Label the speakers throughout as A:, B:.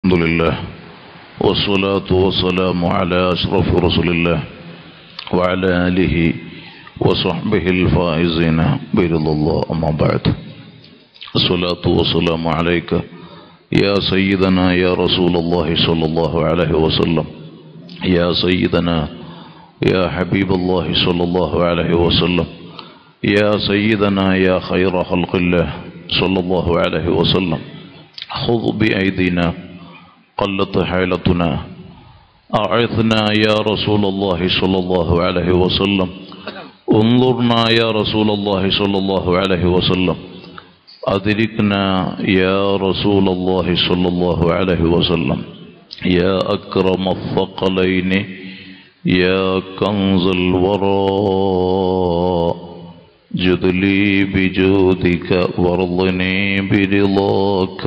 A: الحمد لله والصلاة والسلام على أشرف رسول الله وعلى آله وصحبه الفائزين برضا الله أما بعد الصلاة والسلام عليك يا سيدنا يا رسول الله صلى الله عليه وسلم يا سيدنا يا حبيب الله صلى الله عليه وسلم يا سيدنا يا خير خلق الله صلى الله عليه وسلم خذ بأيدينا قلت حيلتنا أعثنا يا رسول الله صلى الله عليه وسلم انظرنا يا رسول الله صلى الله عليه وسلم أدركنا يا رسول الله صلى الله عليه وسلم يا أكرم الثقلين يا كنز الوراء جد لي بجودك وارضني برضاك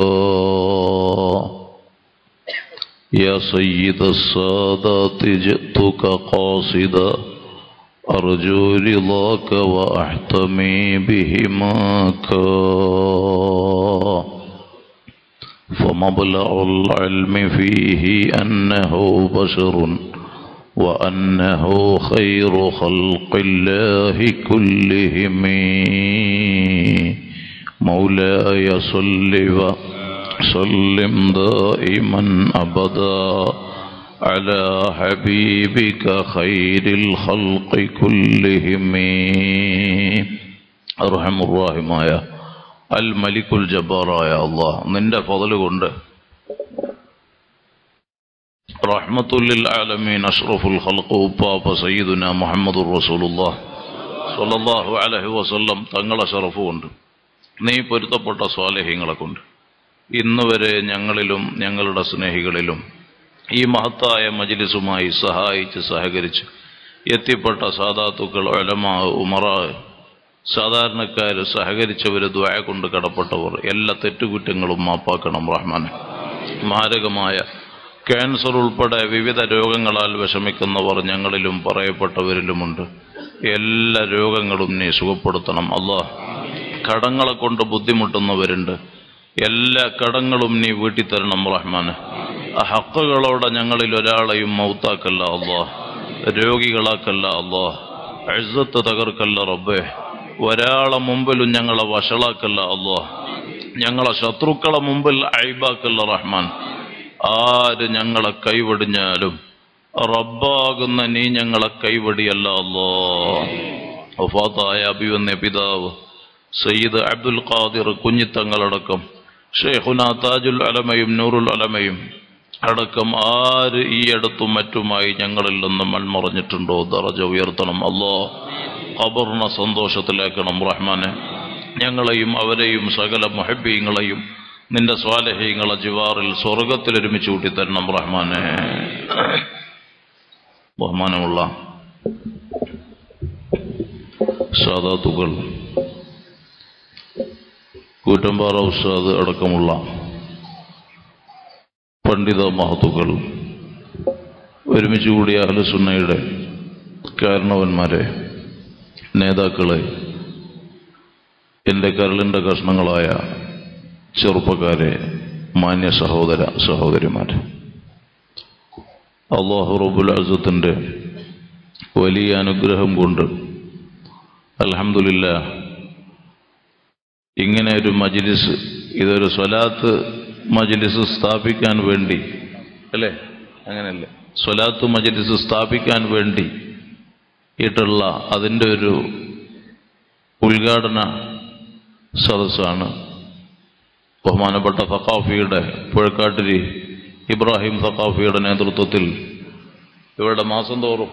A: يا سيد السادات جئتك قاصدا أرجو رضاك وأحتمي بهماك فمبلغ العلم فيه أنه بشر وأنه خير خلق الله كلهم مولاي صل وسلم دائما أبدا على حبيبك خير الخلق كلهم أرحم الراحمايا الملك الجبار يا الله നിന്റെ ഫضل കൊണ്ട് റഹ്മത്തുല്ലിൽ ആലമീൻ അഷ്റഫുൽ ഖൽഖ് ഉപ്പാപ്പ സയ്യിദുന മുഹമ്മദുർ റസൂലുള്ളാഹ് സ്വല്ലല്ലാഹു അലൈഹി വസല്ലം തങ്ങളെ ഷറഫ് കൊണ്ട് നീ പൊരുത്തപ്പെട്ട സ്വാലേഹ്യങ്ങളെ കൊണ്ട് ഇന്ന് വരെ ഞങ്ങളിലും ഞങ്ങളുടെ സ്നേഹികളിലും ഈ മഹത്തായ മജ്ലിസുമായി സഹായിച്ച് സഹകരിച്ച് എത്തിപ്പെട്ട സാദാത്തുക്കൾ ഒലമാ ഉമറാ സാധാരണക്കാർ സഹകരിച്ചവർ ദ്വായ കൊണ്ട് കടപ്പെട്ടവർ എല്ലാ തെറ്റുകുറ്റങ്ങളും മാപ്പാക്കണം റഹ്മാൻ മാരകമായ ക്യാൻസർ ഉൾപ്പെടെ വിവിധ രോഗങ്ങളാൽ വിഷമിക്കുന്നവർ ഞങ്ങളിലും പറയപ്പെട്ടവരിലുമുണ്ട് എല്ലാ രോഗങ്ങളും നീ സുഖപ്പെടുത്തണം അള്ളാഹ് കടങ്ങളെ കൊണ്ട് ബുദ്ധിമുട്ടുന്നവരുണ്ട് എല്ലാ കടങ്ങളും നീ വീട്ടിത്തരണം റഹ്മാന് ആ ഹക്കുകളോടെ ഞങ്ങളിൽ ഒരാളെയും മൗത്താക്കല്ല അള്ളാഹ് രോഗികളാക്കല്ല അള്ളാഹ് എഴുത്ത് തകർക്കല്ല റബ്ബേ ഒരാളെ മുമ്പിലും ഞങ്ങളെ വഷളാക്കല്ല അള്ളാഹ് ഞങ്ങളെ ശത്രുക്കളെ മുമ്പിൽ അഴിബാക്കല്ല റഹ്മാൻ ആര് ഞങ്ങളെ കൈവടിഞ്ഞാലും റബ്ബാകുന്ന നീ ഞങ്ങളെ കൈവടിയല്ല അല്ലോ വഫാത്തായ അഭിവന്യ പിതാവ് സയ്യിദ് അബ്ദുൽ ഖാദിർ കുഞ്ഞിത്തങ്ങളടക്കം ഷെയ്ഖുന താജുൽ അലമയും നൂറുൽ അലമയും അടക്കം ആര് ഈ അടുത്തും മറ്റുമായി ഞങ്ങളിൽ നിന്ന് മൺമറഞ്ഞിട്ടുണ്ടോ ദറജ ഉയർത്തണം അല്ലോ ഖബറിനെ സന്തോഷത്തിലാക്കണം റഹ്മാനെ ഞങ്ങളെയും അവരെയും സകല മൊഹബീങ്ങളെയും നിന്റെ സ്വാലഹീങ്ങളെ ജിവാറിൽ സ്വർഗത്തിൽ ഒരുമിച്ച് കൂട്ടിത്തരണം റഹ്മാനെ ബഹുമാനമുള്ള സാദാത്തുകൾ കൂറ്റമ്പാറ ഉസ്താദ് അടക്കമുള്ള പണ്ഡിത മഹത്തുക്കൾ ഒരുമിച്ച് കൂടിയ അഹ്ലുസുന്നയുടെ കാരണവന്മാരെ നേതാക്കളെ എൻ്റെ കരളിൻ്റെ കഷ്ണങ്ങളായ ചെറുപ്പക്കാരെ മാന്യ സഹോദര സഹോദരിമാരെ അള്ളാഹു റബുൽ അസത്തിൻ്റെ വലിയ അനുഗ്രഹം കൊണ്ട് അലഹമില്ല ഇങ്ങനെ ഒരു മജിലിസ് ഇതൊരു സ്വലാത്ത് മജിലിസ് സ്ഥാപിക്കാൻ വേണ്ടി അല്ലേ അങ്ങനെയല്ലേ സ്വലാത്ത് മജിലിസ് സ്ഥാപിക്കാൻ വേണ്ടി ഇട്ടുള്ള അതിൻ്റെ ഒരു ഉദ്ഘാടന സദസ്സാണ് ബഹുമാനപ്പെട്ട സഖാഫിയുടെ പുഴക്കാട്ടിരി ഇബ്രാഹിം സഖാഫിയുടെ നേതൃത്വത്തിൽ ഇവരുടെ മാസം തോറും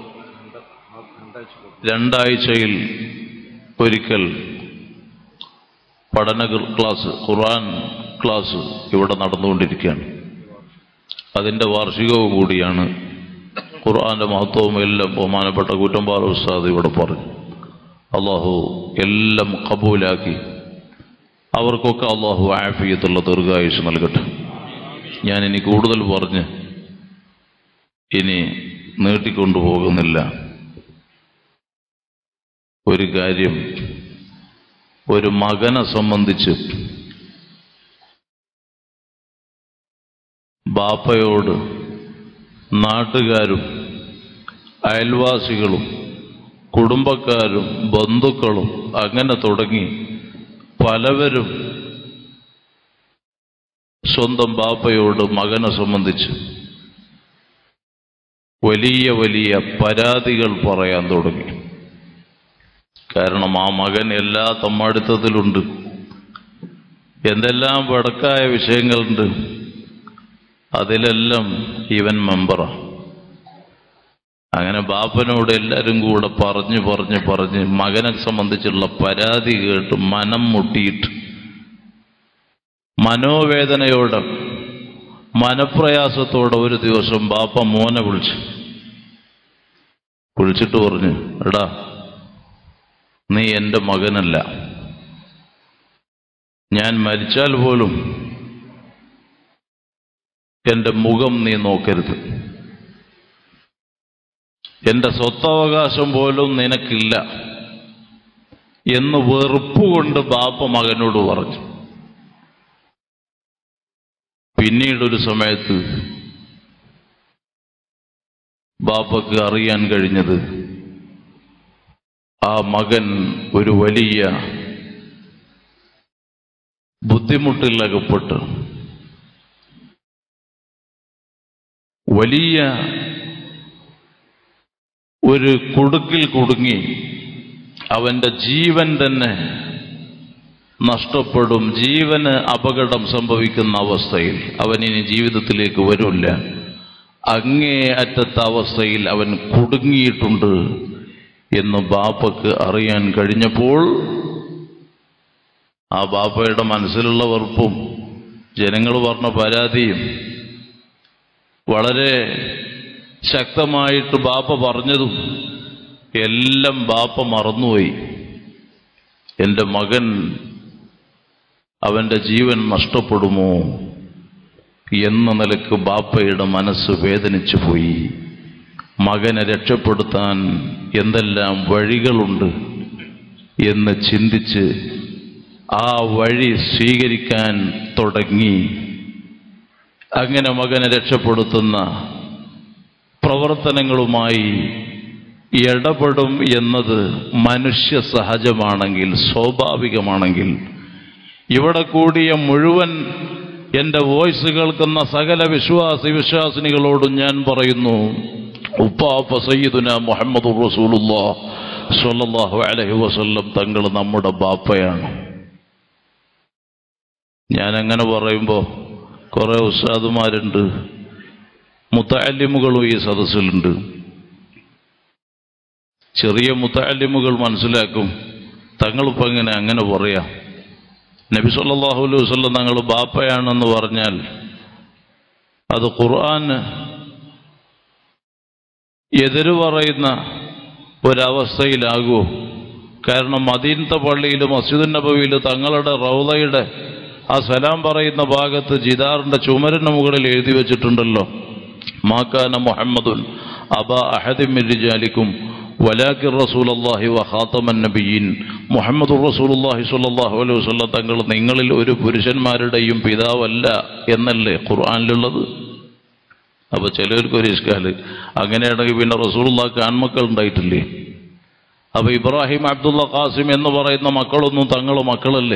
A: രണ്ടാഴ്ചയിൽ ഒരിക്കൽ പഠന ക്ലാസ് ഖുർആൻ ക്ലാസ് ഇവിടെ നടന്നുകൊണ്ടിരിക്കുകയാണ് അതിൻ്റെ വാർഷികവും കൂടിയാണ് ഖുർആന്റെ മഹത്വവും എല്ലാം ബഹുമാനപ്പെട്ട കൂറ്റമ്പാറ ഉസ്താദ് ഇവിടെ പറഞ്ഞു അള്ളാഹു എല്ലാം കബൂലാക്കി അവർക്കൊക്കെ അള്ളാഹു ആഫിയത്തുള്ള ദീർഘായുസ് നൽകട്ടെ ഞാൻ ഇനി കൂടുതൽ പറഞ്ഞ് ഇനി നീട്ടിക്കൊണ്ടുപോകുന്നില്ല ഒരു കാര്യം ഒരു മകനെ സംബന്ധിച്ച് ബാപ്പയോട് നാട്ടുകാരും അയൽവാസികളും കുടുംബക്കാരും ബന്ധുക്കളും അങ്ങനെ തുടങ്ങി പലവരും സ്വന്തം ബാപ്പയോട് മകനെ സംബന്ധിച്ച് വലിയ വലിയ പരാതികൾ പറയാൻ തുടങ്ങി കാരണം ആ മകൻ എല്ലാ തമ്മാടിത്തത്തിലുണ്ട് എന്തെല്ലാം വടക്കായ വിഷയങ്ങളുണ്ട് അതിലെല്ലാം ഇവൻ മെമ്പറാണ് അങ്ങനെ ബാപ്പനോട് എല്ലാവരും കൂടെ പറഞ്ഞ് പറഞ്ഞ് പറഞ്ഞ് മകനെ സംബന്ധിച്ചുള്ള പരാതി കേട്ട് മനം മുട്ടിയിട്ട് മനോവേദനയോടെ മനപ്രയാസത്തോടെ ഒരു ദിവസം ബാപ്പ മോനെ വിളിച്ചു വിളിച്ചിട്ട് പറഞ്ഞു എടാ നീ എൻ്റെ മകനല്ല ഞാൻ മരിച്ചാൽ പോലും എൻ്റെ മുഖം നീ നോക്കരുത് എന്റെ സ്വത്തവകാശം പോലും നിനക്കില്ല എന്ന് വെറുപ്പുകൊണ്ട് ബാപ്പ മകനോട് പറഞ്ഞു പിന്നീടൊരു സമയത്ത് ബാപ്പക്ക് അറിയാൻ കഴിഞ്ഞത് ആ മകൻ ഒരു വലിയ ബുദ്ധിമുട്ടിലകപ്പെട്ട് വലിയ ഒരു കുടുക്കിൽ കുടുങ്ങി അവന്റെ ജീവൻ തന്നെ നഷ്ടപ്പെടും ജീവന് അപകടം സംഭവിക്കുന്ന അവസ്ഥയിൽ അവൻ ഇനി ജീവിതത്തിലേക്ക് വരില്ല അങ്ങേ അറ്റത്തെ അവസ്ഥയിൽ അവൻ കുടുങ്ങിയിട്ടുണ്ട് എന്ന് ബാപ്പക്ക് അറിയാൻ കഴിഞ്ഞപ്പോൾ ആ ബാപ്പയുടെ മനസ്സിലുള്ള വെറുപ്പും ജനങ്ങൾ പറഞ്ഞ പരാതിയും വളരെ ശക്തമായിട്ട് ബാപ്പ പറഞ്ഞതും എല്ലാം ബാപ്പ മറന്നുപോയി എൻ്റെ മകൻ അവൻ്റെ ജീവൻ നഷ്ടപ്പെടുമോ എന്ന നിലക്ക് ബാപ്പയുടെ മനസ്സ് വേദനിച്ചു പോയി മകനെ രക്ഷപ്പെടുത്താൻ എന്തെല്ലാം വഴികളുണ്ട് എന്ന് ചിന്തിച്ച് ആ വഴി സ്വീകരിക്കാൻ തുടങ്ങി അങ്ങനെ മകനെ രക്ഷപ്പെടുത്തുന്ന പ്രവർത്തനങ്ങളുമായി ഇടപെടും എന്നത് മനുഷ്യ സഹജമാണെങ്കിൽ സ്വാഭാവികമാണെങ്കിൽ ഇവിടെ കൂടിയ മുഴുവൻ എൻ്റെ വോയിസ് കേൾക്കുന്ന സകല വിശ്വാസി വിശ്വാസിനികളോടും ഞാൻ പറയുന്നു ഉപ്പാപ്പ സയ്യിദുന മുഹമ്മദ് റസൂലുല്ലാ സ്വല്ലല്ലാഹു അലൈഹി വസല്ലം തങ്ങൾ നമ്മുടെ ബാപ്പയാണ് ഞാൻ അങ്ങനെ പറയുമ്പോൾ കുറെ ഉസ്താദുമാരുണ്ട് മുത്തല്ലിമുകളും ഈ സദസ്സിലുണ്ട് ചെറിയ മുത്തല്ലിമുകൾ മനസ്സിലാക്കും തങ്ങളിപ്പോൾ എങ്ങനെ അങ്ങനെ പറയാം നബി സല്ലല്ലാഹു അലൈഹി വസല്ലം തങ്ങൾ ബാപ്പയാണെന്ന് പറഞ്ഞാൽ അത് ഖുർആൻ എതിര് പറയുന്ന ഒരവസ്ഥയിലാകുമോ കാരണം മദീനത്തെ പള്ളിയിൽ മസ്ജിദുൻ നബവിയിൽ തങ്ങളുടെ റൗദയുടെ ആ സലാം പറയുന്ന ഭാഗത്ത് ജിദാറിന്റെ ചുമരിന് മുകളിൽ എഴുതി വെച്ചിട്ടുണ്ടല്ലോ മാക്കാന മുഹമ്മദുൻ അബ അഹദിമിരിജാലിക്കും വലാക്കിർ റസൂലല്ലാഹി വഹാത്തമൻ നബിയീൻ മുഹമ്മദ് റസൂലുള്ളാഹി സ്വല്ലല്ലാഹു അലൈഹി വസല്ലം തങ്ങൾ നിങ്ങളിൽ ഒരു പുരുഷന്മാരുടെയും പിതാവല്ല എന്നല്ലേ ഖുർആനിലുള്ളത് അപ്പൊ ചിലർക്ക് ഒരു ഇഷ്കാല് അങ്ങനെയാണെങ്കിൽ പിന്നെ റസൂലുള്ളാഹിക്ക് ആൺമക്കൾ ഉണ്ടായിട്ടില്ലേ അപ്പൊ ഇബ്രാഹിം അബ്ദുള്ള ഖാസിം എന്ന് പറയുന്ന മക്കളൊന്നും തങ്ങൾ മക്കളല്ലേ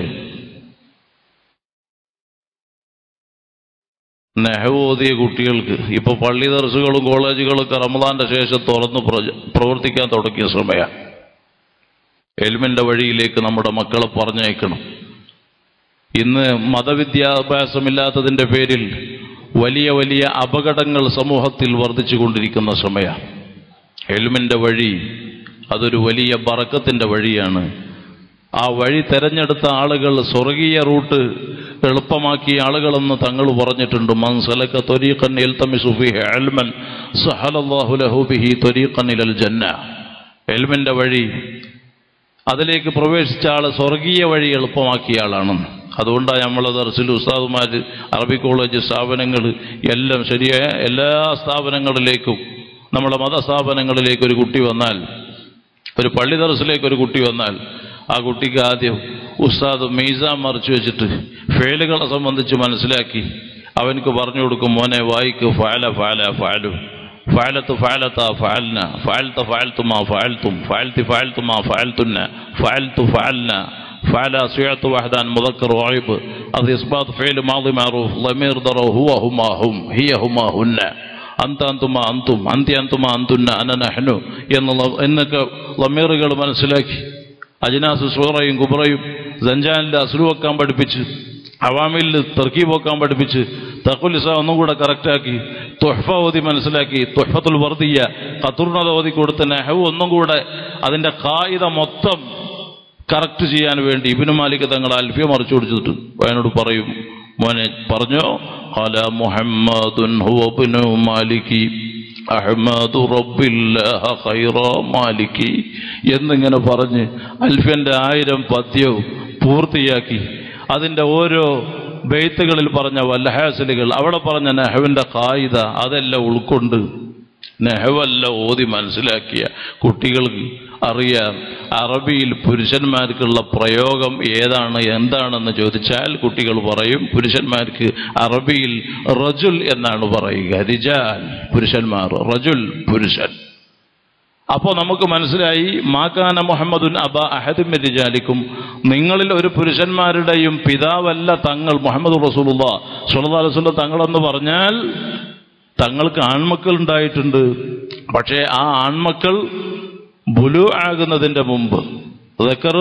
A: നെഹവ് ഓതിയ കുട്ടികൾക്ക് ഇപ്പൊ പള്ളി ദർസുകളും കോളേജുകളൊക്കെ റമദാന്റെ ശേഷം തുറന്ന് പ്രജ- പ്രവർത്തിക്കാൻ തുടങ്ങിയ സമയമാണ് എൽമിന്റെ വഴിയിലേക്ക് നമ്മുടെ മക്കളെ പറഞ്ഞയക്കണം ഇന്ന് മതവിദ്യാഭ്യാസമില്ലാത്തതിന്റെ പേരിൽ വലിയ വലിയ അപകടങ്ങൾ സമൂഹത്തിൽ വർദ്ധിച്ചുകൊണ്ടിരിക്കുന്ന സമയമാണ് എൽമിന്റെ വഴി അതൊരു വലിയ ബറക്കത്തിന്റെ വഴിയാണ് ആ വഴി തെരഞ്ഞെടുത്ത ആളുകൾ സ്വർഗീയ റൂട്ട് എളുപ്പമാക്കിയ ആളുകളെന്ന് തങ്ങൾ പറഞ്ഞിട്ടുണ്ട് മൻസലക ത്വരീഖൻ യൽതമിസു ഫീഹി ഇൽമൻ സഹലല്ലാഹു ലഹു ബിഹി ത്വരീഖൻ ഇലൽ ജന്ന എൽമിന്റെ വഴി അതിലേക്ക് പ്രവേശിച്ച ആൾ സ്വർഗീയ വഴി എളുപ്പമാക്കിയ ആളാണ് അതുകൊണ്ടാണ് നമ്മളെ ദർസിൽ ഉസ്താദുമാർ അറബി കോളേജ് സ്ഥാപനങ്ങൾ എല്ലാം ശരിയായ എല്ലാ സ്ഥാപനങ്ങളിലേക്കും നമ്മുടെ മതസ്ഥാപനങ്ങളിലേക്ക് ഒരു കുട്ടി വന്നാൽ ഒരു പള്ളി ദർസിലേക്ക് ഒരു കുട്ടി വന്നാൽ ആ കുട്ടിക്ക് ആദ്യം ഉസ്താദ് മീസാൻ മറിച്ചു വെച്ചിട്ട് ഫേലുകളെ സംബന്ധിച്ച് മനസ്സിലാക്കി അവനക്ക് പറഞ്ഞു കൊടുക്കും മോനെ വായിക്ക് ഫാല ഫാല ഫാലു ഫാലത്ത് ഫാലത്ത ഫാൽന ഫാൽത്ത ഫാൽത്തുമാ ഫാൽത്തും ഫാൽത്തി ഫാൽത്തുമാ ഫാൽത്തുന്ന ഫാൽത്തു ഫാൽന فعل سعت وحدان مذكر وعيب هذا إثبات فعل ماضي معروف ضمير ضر هو هما هم هي هما هن അന്ത അന്തുമ അന്തും അന്തി അന്തുമ അന്തുന്ന അന നഹ്നു എന്നുള്ള എന്നൊക്കെ ലമീറുകൾ മനസ്സിലാക്കി അജിനാസ് സൂറയും കുബറയും സഞ്ചാനിൻ്റെ അസുരു വെക്കാൻ പഠിപ്പിച്ച് അവാമിൽ തർക്കീബ് വെക്കാൻ പഠിപ്പിച്ച് തഖുലിസ ഒന്നും കൂടെ കറക്റ്റാക്കി തൊഹ്ഫ ഓതി മനസ്സിലാക്കി തൊഹ്ഫത്തുൽ വർദിയ ഖത്തുർണത ഓതി കൊടുത്ത നെഹവ് ഒന്നും കൂടെ അതിൻ്റെ കായിക മൊത്തം കറക്റ്റ് ചെയ്യാൻ വേണ്ടി ഇബിനു മാലിക് തങ്ങൾ അൽഫിയ മറിച്ചു കൊടുത്തിട്ട് അവനോട് പറയും മോനെ പറഞ്ഞോ ഖാല മുഹമ്മദുൻ ഹുവ ഇബ്നു മാലിക്കി അഹ്മദു റബ്ബില്ലാഹ ഖൈറ മാലിക്കി എന്നിങ്ങനെ പറഞ്ഞ് അൽഫിയന്റെ ആയിരം പദ്യവും പൂർത്തിയാക്കി അതിൻ്റെ ഓരോ ബെയ്ത്തുകളിൽ പറഞ്ഞ വല്ലഹാസലുകൾ അവിടെ പറഞ്ഞ നെഹവിൻ്റെ കായിക അതെല്ലാം ഉൾക്കൊണ്ട് നെഹവല്ല ഓതി മനസ്സിലാക്കിയ കുട്ടികൾക്ക് അറിയാം അറബിയിൽ പുരുഷന്മാർക്കുള്ള പ്രയോഗം ഏതാണ് എന്താണെന്ന് ചോദിച്ചാൽ കുട്ടികൾ പറയും പുരുഷന്മാർക്ക് അറബിയിൽ റജുൽ എന്നാണ് പറയുക റിജാൽ പുരുഷന്മാർ റജുൽ പുരുഷൻ അപ്പോൾ നമുക്ക് മനസ്സിലായി മാക്കാന മുഹമ്മദുൻ അബ അഹദിൻ റിജാലിക്കും നിങ്ങളിൽ ഒരു പുരുഷന്മാരുടെയും പിതാവല്ല തങ്ങൾ മുഹമ്മദ് റസൂലുള്ള സുല്ലാ റസൂല്ല തങ്ങളെന്ന് പറഞ്ഞാൽ തങ്ങൾക്ക് ആൺമക്കൾ ഉണ്ടായിട്ടുണ്ട് പക്ഷേ ആ ആൺമക്കൾ ബുലു ആകുന്നതിൻ്റെ മുമ്പ് ദക്കറ്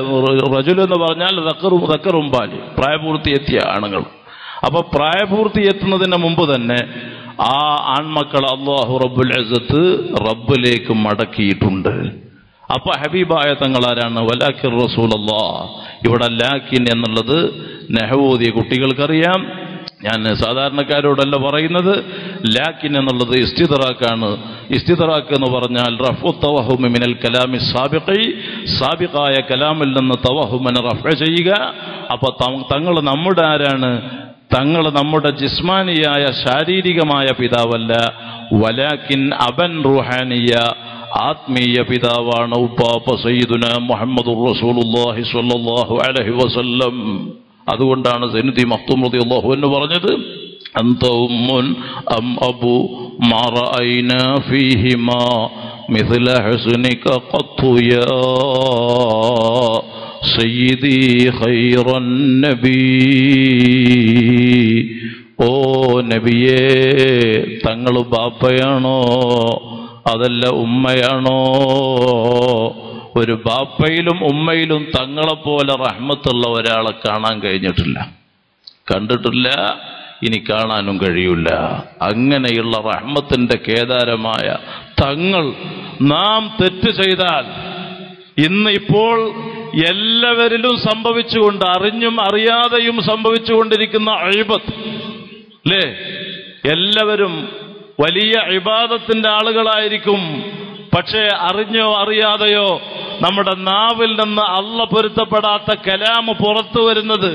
A: റജുൽ എന്ന് പറഞ്ഞാൽ ദക്കറും ദക്കറും പാല് പ്രായപൂർത്തി എത്തിയ ആണുങ്ങൾ അപ്പൊ പ്രായപൂർത്തി എത്തുന്നതിന് മുമ്പ് തന്നെ ആ ആൺമക്കൾ അള്ളാഹു റബ്ബുൽ അസത്ത് റബ്ബിലേക്ക് മടക്കിയിട്ടുണ്ട് അപ്പൊ ഹബീബായ തങ്ങൾ ആരാണ് വലാഖിർ റസൂൽ ഇവിടെ ലാക്കിൻ എന്നുള്ളത് നെഹവോദിയ കുട്ടികൾക്കറിയാം ഞാൻ സാധാരണക്കാരോടല്ല പറയുന്നത് ലാക്കിൻ എന്നുള്ളത് ഇസ്തിദറാക്കാണ് ഇസ്തിദറാക്ക് എന്ന് പറഞ്ഞാൽ റഫു തവഹുമി മിനൽ കലാമി സാബിഖി സാബിഖായ കലാമിൽ നിന്ന് തവഹുമിനെ റഫ ചെയ്യുക അപ്പൊ തങ്ങൾ നമ്മുടെ ആരാണ് തങ്ങൾ നമ്മുടെ ജിസ്മാനിയായ ശാരീരികമായ പിതാവല്ല വലാക്കിൻ അബൻ റുഹാനിയ ആത്മീയ പിതാവാണ് ഉപ്പാപ്പ സയ്യിദുന മുഹമ്മദ് റസൂലുള്ളാഹി സ്വല്ലല്ലാഹു അലൈഹി വസല്ലം അതുകൊണ്ടാണ് സൈനുദ്ദീൻ മഖ്തൂം റളിയല്ലാഹു എന്ന് പറഞ്ഞത് അന്ത ഉമ്മുൻ അം അബു മാ റഅയ്ന ഫീഹിമാ مثل حسنك قط يا سيدي خير النبي ഓ നബിയേ തങ്ങൾ ബാപ്പയാണോ അതല്ല ഉമ്മയാണോ ഒരു ബാപ്പയിലും ഉമ്മയിലും തങ്ങളെപ്പോലെ റഹ്മത്തുള്ള ഒരാളെ കാണാൻ കഴിഞ്ഞിട്ടില്ല കണ്ടിട്ടില്ല ഇനി കാണാനും കഴിയില്ല അങ്ങനെയുള്ള റഹ്മത്തിന്റെ കേദാരമായ തങ്ങൾ നാം തെറ്റ് ചെയ്താൽ ഇന്ന് ഇപ്പോൾ എല്ലാവരിലും സംഭവിച്ചുകൊണ്ട് അറിഞ്ഞും അറിയാതെയും സംഭവിച്ചുകൊണ്ടിരിക്കുന്ന അഴിബത്ത് അല്ലേ എല്ലാവരും വലിയ ഇബാദത്തിന്റെ ആളുകളായിരിക്കും പക്ഷേ അറിഞ്ഞോ അറിയാതെയോ നമ്മുടെ നാവിൽ നിന്ന് അല്ല പൊരുത്തപ്പെടാത്ത കലാമ് പുറത്തു വരുന്നത്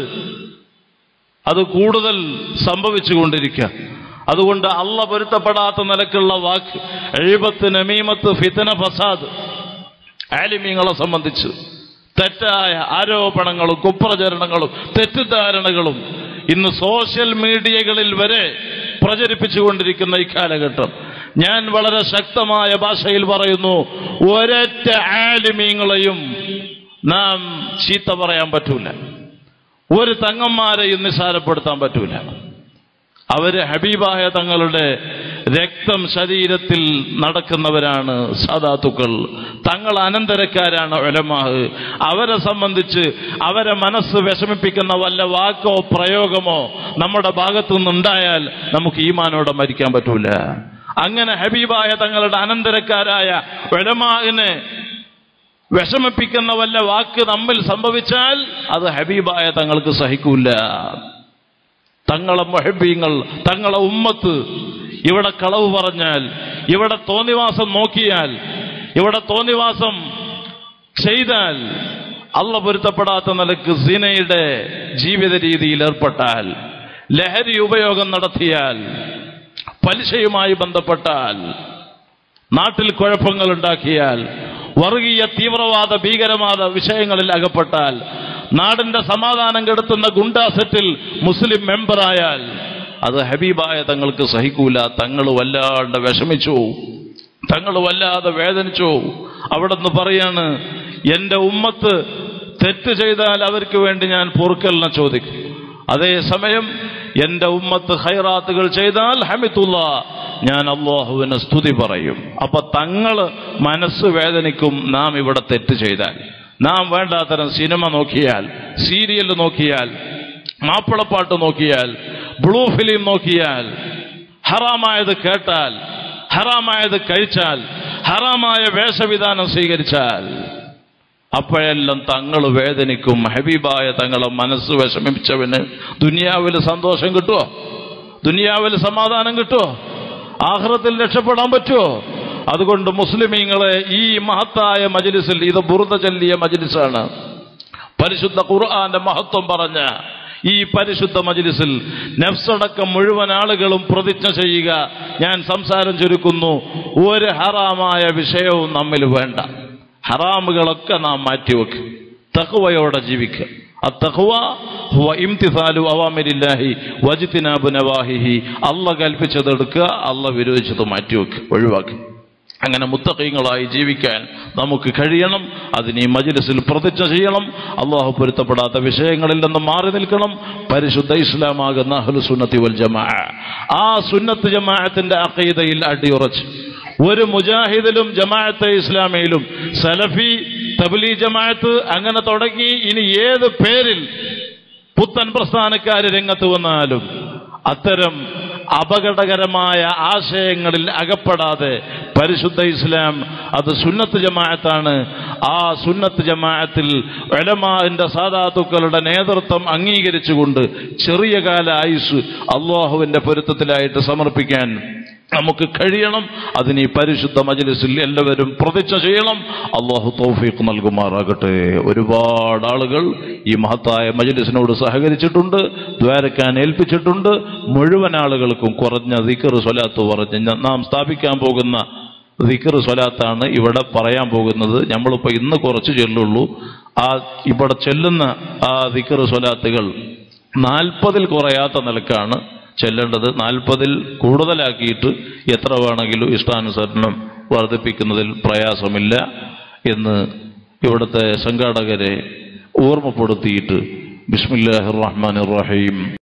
A: അത് കൂടുതൽ സംഭവിച്ചുകൊണ്ടിരിക്കുക അതുകൊണ്ട് അല്ല പൊരുത്തപ്പെടാത്ത നിലക്കുള്ള വാക്ക് എഴുപത്ത് നമീമത്ത് ഫിത്തന ഫസാദ് ആലിമീങ്ങളെ സംബന്ധിച്ച് തെറ്റായ ആരോപണങ്ങളും കുപ്രചരണങ്ങളും തെറ്റിദ്ധാരണകളും ഇന്ന് സോഷ്യൽ മീഡിയകളിൽ വരെ പ്രചരിപ്പിച്ചുകൊണ്ടിരിക്കുന്ന ഈ കാലഘട്ടം ഞാൻ വളരെ ശക്തമായ ഭാഷയിൽ പറയുന്നു ഒരൊറ്റ ആലിമീങ്ങളെയും നാം ചീത്ത പറയാൻ പറ്റൂല ഒരു തങ്ങന്മാരെയും നിസ്സാരപ്പെടുത്താൻ പറ്റൂല അവര് ഹബീബായ തങ്ങളുടെ രക്തം ശരീരത്തിൽ നടക്കുന്നവരാണ് സാധാത്തുക്കൾ തങ്ങൾ അനന്തരക്കാരാണ് ഒലമാഹ് അവരെ സംബന്ധിച്ച് അവരെ മനസ്സ് വിഷമിപ്പിക്കുന്ന വല്ല വാക്കോ പ്രയോഗമോ നമ്മുടെ ഭാഗത്തു നിന്നുണ്ടായാൽ നമുക്ക് ഈമാനോടെ മരിക്കാൻ പറ്റൂല അങ്ങനെ ഹബീബായ തങ്ങളുടെ അനന്തരക്കാരായ ഒലമാഹിനെ വിഷമിപ്പിക്കുന്ന വല്ല വാക്ക് നമ്മിൽ സംഭവിച്ചാൽ അത് ഹബീബായ തങ്ങൾക്ക് സഹിക്കൂല തങ്ങളെ മൊഹബീങ്ങൾ തങ്ങളെ ഉമ്മത്ത് ഇവിടെ കളവ് പറഞ്ഞാൽ ഇവിടെ തോന്നിവാസം നോക്കിയാൽ ഇവിടെ തോന്നിവാസം ചെയ്താൽ അള്ള പൊരുത്തപ്പെടാത്ത നിലക്ക് സീനയുടെ ജീവിത രീതിയിൽ ഏർപ്പെട്ടാൽ ലഹരി ഉപയോഗം നടത്തിയാൽ പലിശയുമായി ബന്ധപ്പെട്ടാൽ നാട്ടിൽ കുഴപ്പങ്ങൾ ഉണ്ടാക്കിയാൽ വർഗീയ തീവ്രവാദ ഭീകരവാദ വിഷയങ്ങളിൽ അകപ്പെട്ടാൽ നാടിന്റെ സമാധാനം കെടുത്തുന്ന ഗുണ്ടാസെറ്റിൽ മുസ്ലിം മെമ്പറായാൽ അത് ഹബീബായ തങ്ങൾക്ക് സഹിക്കൂല തങ്ങൾ വല്ലാണ്ട് വിഷമിച്ചു തങ്ങൾ വല്ലാതെ വേദനിച്ചു അവിടെ നിന്ന് പറയാണ് എന്റെ ഉമ്മത്ത് തെറ്റ് ചെയ്താൽ അവർക്ക് വേണ്ടി ഞാൻ പൊറുക്കലിനെ ചോദിക്കും അതേസമയം എന്റെ ഉമ്മത്ത് ഹൈറാത്തുകൾ ചെയ്താൽ ഹമിത്തുള്ള ഞാൻ അള്ളാഹുവിന് സ്തുതി പറയും അപ്പൊ തങ്ങള് മനസ്സ് വേദനിക്കും നാം ഇവിടെ തെറ്റ് ചെയ്താൽ നാം വേണ്ടാത്തരം സിനിമ നോക്കിയാൽ സീരിയൽ നോക്കിയാൽ മാപ്പിളപ്പാട്ട് നോക്കിയാൽ ബ്ലൂ ഫിലിം നോക്കിയാൽ ഹറാമായത് കേട്ടാൽ ഹറാമായത് കഴിച്ചാൽ ഹറാമായ വേഷവിധാനം സ്വീകരിച്ചാൽ അപ്പോഴെല്ലാം തങ്ങൾ വേദനിക്കും ഹബീബായ തങ്ങളെ മനസ്സ് വിഷമിച്ചവന് ദുനിയാവിൽ സന്തോഷം കിട്ടുമോ ദുനിയാവിൽ സമാധാനം കിട്ടുമോ ആഹ്റത്തിൽ രക്ഷപ്പെടാൻ പറ്റുമോ അതുകൊണ്ട് മുസ്ലിമീങ്ങളെ ഈ മഹത്തായ മജ്ലിസിൽ ഇത് ബുറുദ ചൊല്ലിയ മജ്ലിസാണ് പരിശുദ്ധ ഖുർആന്റെ മഹത്വം പറഞ്ഞ ഈ പരിശുദ്ധ മജ്ലിസിൽ നഫ്സടക്കം മുഴുവൻ ആളുകളും പ്രതിജ്ഞ ചെയ്യുക ഞാൻ സംസാരം ചുരുക്കുന്നു ഒരു ഹറാമായ വിഷയവും നമ്മിൽ വേണ്ട ഹറാമുകളൊക്കെ നാം മാറ്റിവെക്ക് തഖ്വയോടെ ജീവിക്കുക അത്തഖ്വ ഹുവ ഇംതിസാലു അവാമിരില്ലാഹി വജ്തിനാബു നവാഹിഹി അല്ല കൽപ്പിച്ചത് എടുക്കുക അല്ല വിരോധിച്ചത് മാറ്റിവെക്ക് ഒഴിവാക്കുക അങ്ങനെ മുത്തക്കീങ്ങളായി ജീവിക്കാൻ നമുക്ക് കഴിയണം അതിന് ഈ മജ്ലിസിൽ പ്രതിജ്ഞ ചെയ്യണം അള്ളാഹു പൊരുത്തപ്പെടാത്ത വിഷയങ്ങളിൽ നിന്ന് മാറി നിൽക്കണം പരിശുദ്ധ ഇസ്ലാമാകുന്ന അഹ്ലു സുന്നത്തി വൽ ജമാ ആ സുന്നത്ത് ജമാഅത്തിന്റെ അഖീദയിൽ അടിയുറച്ച് ഒരു മുജാഹിദിലും ജമാഅത്തെ ഇസ്ലാമിയിലും സലഫി തബ്ലീ ജമാഅത്ത് അങ്ങനെ തുടങ്ങി ഇനി ഏത് പേരിൽ പുത്തൻ പ്രസ്ഥാനക്കാര് രംഗത്ത് വന്നാലും അത്തരം അപകടകരമായ ആശയങ്ങളിൽ അകപ്പെടാതെ പരിശുദ്ധ ഇസ്ലാം അത് സുന്നത്ത് ജമാഅത്താണ് ആ സുന്നത്ത് ജമാഅത്തിൽ എലമാന്റെ സാധാത്തുക്കളുടെ നേതൃത്വം അംഗീകരിച്ചുകൊണ്ട് ചെറിയ കാല ആയുസ് അള്ളാഹുവിന്റെ പൊരുത്തത്തിലായിട്ട് സമർപ്പിക്കാൻ നമുക്ക് കഴിയണം അതിന് ഈ പരിശുദ്ധ മജ്ലിസിൽ എല്ലാവരും പ്രതിജ്ഞ ചെയ്യണം അള്ളാഹു തൗഫീഖ് നൽകുമാറാകട്ടെ ഒരുപാട് ആളുകൾ ഈ മഹത്തായ മജ്ലിസിനോട് സഹകരിച്ചിട്ടുണ്ട് ദ്വാരക്കാൻ ഏൽപ്പിച്ചിട്ടുണ്ട് മുഴുവൻ ആളുകൾക്കും കുറഞ്ഞ ദിക്കർ സ്വലാത്ത് പറഞ്ഞ് നാം സ്ഥാപിക്കാൻ പോകുന്ന ദിക്കർ സ്വലാത്താണ് ഇവിടെ പറയാൻ പോകുന്നത് നമ്മളിപ്പോൾ ഇന്ന് കുറച്ച് ചെല്ലുള്ളൂ ആ ഇവിടെ ചെല്ലുന്ന ആ ദിക്കർ സ്വലാത്തുകൾ നാൽപ്പതിൽ കുറയാത്ത നിലക്കാണ് ചെല്ലേണ്ടത് നാൽപ്പതിൽ കൂടുതലാക്കിയിട്ട് എത്ര വേണമെങ്കിലും ഇഷ്ടാനുസരണം വർദ്ധിപ്പിക്കുന്നതിൽ പ്രയാസമില്ല എന്ന് ഇവിടുത്തെ സംഘാടകരെ ഓർമ്മപ്പെടുത്തിയിട്ട് ബിസ്മില്ലാഹിർ റഹ്മാനിർ റഹീം